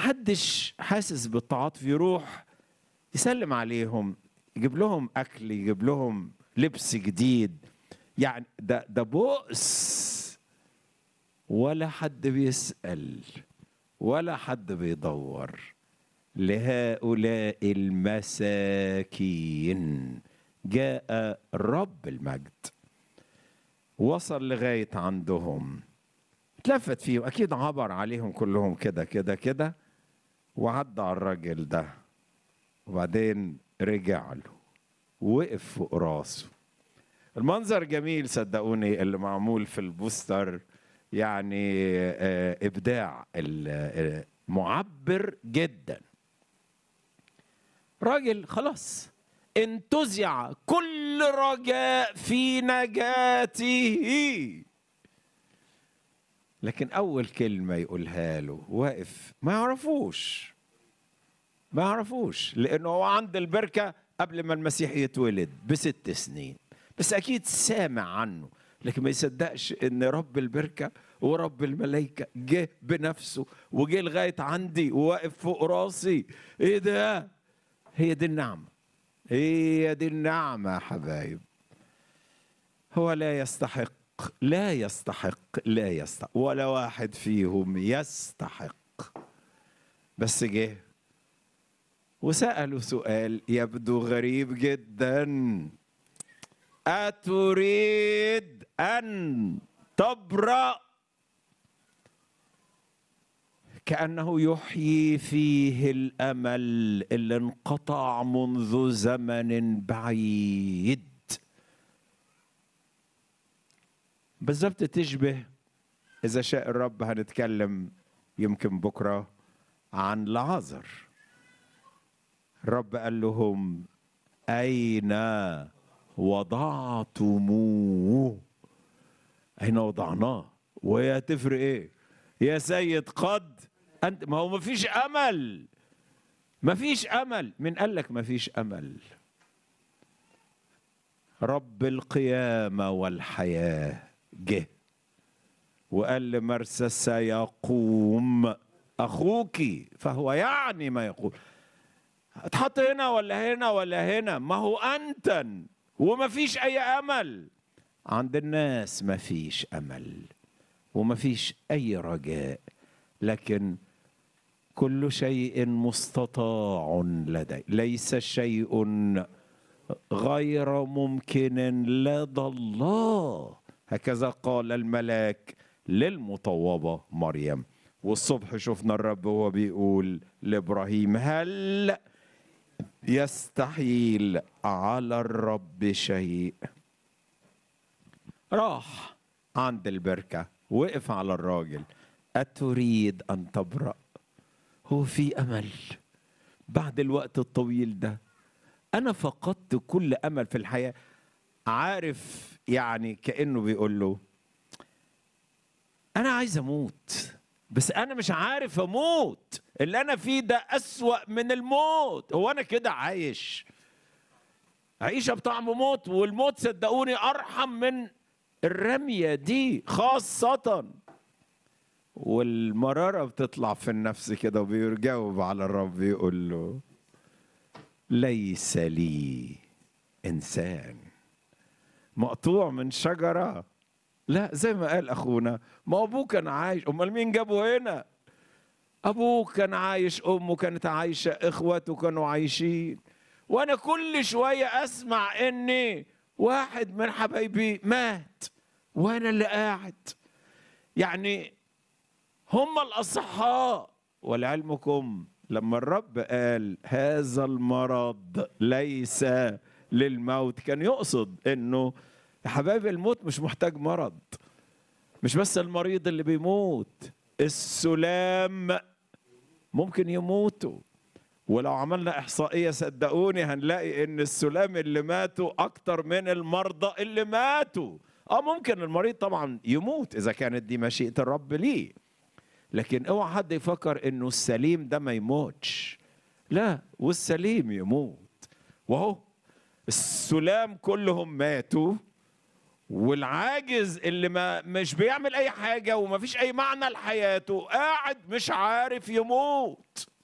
محدش حاسس بالتعاطف يروح يسلم عليهم يجيب لهم اكل يجيب لهم لبس جديد يعني ده ده بؤس ولا حد بيسأل ولا حد بيدور لهؤلاء المساكين جاء رب المجد وصل لغاية عندهم اتلفت فيهم أكيد عبر عليهم كلهم كده كده كده وعدى على الراجل ده وبعدين رجع له وقف فوق راسه المنظر جميل صدقوني اللي معمول في البوستر يعني آه، ابداع ال- آه، معبر جدا راجل خلاص انتزع كل رجاء في نجاته لكن اول كلمه يقولها له واقف ما يعرفوش ما يعرفوش لانه هو عند البركه قبل ما المسيح يتولد بست سنين بس اكيد سامع عنه لكن ما يصدقش ان رب البركه ورب الملائكه جه بنفسه وجه لغايه عندي وواقف فوق راسي ايه ده هي دي النعمه هي دي النعمه يا حبايب هو لا يستحق لا يستحق لا يستحق ولا واحد فيهم يستحق بس جه وسألوا سؤال يبدو غريب جدا أتريد أن تبرأ كأنه يحيي فيه الأمل اللي انقطع منذ زمن بعيد بالظبط تشبه إذا شاء الرب هنتكلم يمكن بكرة عن لعازر الرب قال لهم أين وضعتموه أين وضعناه وهي تفرق إيه يا سيد قد أنت ما هو ما فيش أمل ما فيش أمل من قال لك ما فيش أمل رب القيامة والحياة جه وقال لمرسى سيقوم أخوك فهو يعني ما يقول اتحط هنا ولا هنا ولا هنا ما هو أنتن وما فيش أي أمل عند الناس ما فيش أمل وما فيش أي رجاء لكن كل شيء مستطاع لدي ليس شيء غير ممكن لدى الله هكذا قال الملاك للمطوبة مريم والصبح شفنا الرب وهو بيقول لإبراهيم هل يستحيل على الرب شيء راح عند البركة وقف على الراجل أتريد أن تبرأ هو في أمل بعد الوقت الطويل ده أنا فقدت كل أمل في الحياة عارف يعني كأنه بيقول له أنا عايز أموت بس أنا مش عارف أموت اللي أنا فيه ده أسوأ من الموت هو أنا كده عايش عيشة بطعم موت والموت صدقوني أرحم من الرمية دي خاصة والمرارة بتطلع في النفس كده وبيجاوب على الرب يقول له ليس لي إنسان مقطوع من شجرة لا زي ما قال أخونا ما أبوه كان عايش أمال مين جابه هنا أبوه كان عايش أمه كانت عايشة إخوته كانوا عايشين وأنا كل شوية أسمع إني واحد من حبايبي مات وأنا اللي قاعد يعني هم الأصحاء ولعلمكم لما الرب قال هذا المرض ليس للموت كان يقصد انه يا حبايبي الموت مش محتاج مرض مش بس المريض اللي بيموت السلام ممكن يموتوا ولو عملنا احصائيه صدقوني هنلاقي ان السلام اللي ماتوا اكتر من المرضى اللي ماتوا اه ممكن المريض طبعا يموت اذا كانت دي مشيئه الرب ليه لكن اوعى حد يفكر انه السليم ده ما يموتش لا والسليم يموت وهو السلام كلهم ماتوا والعاجز اللي ما مش بيعمل اي حاجه وما فيش اي معنى لحياته قاعد مش عارف يموت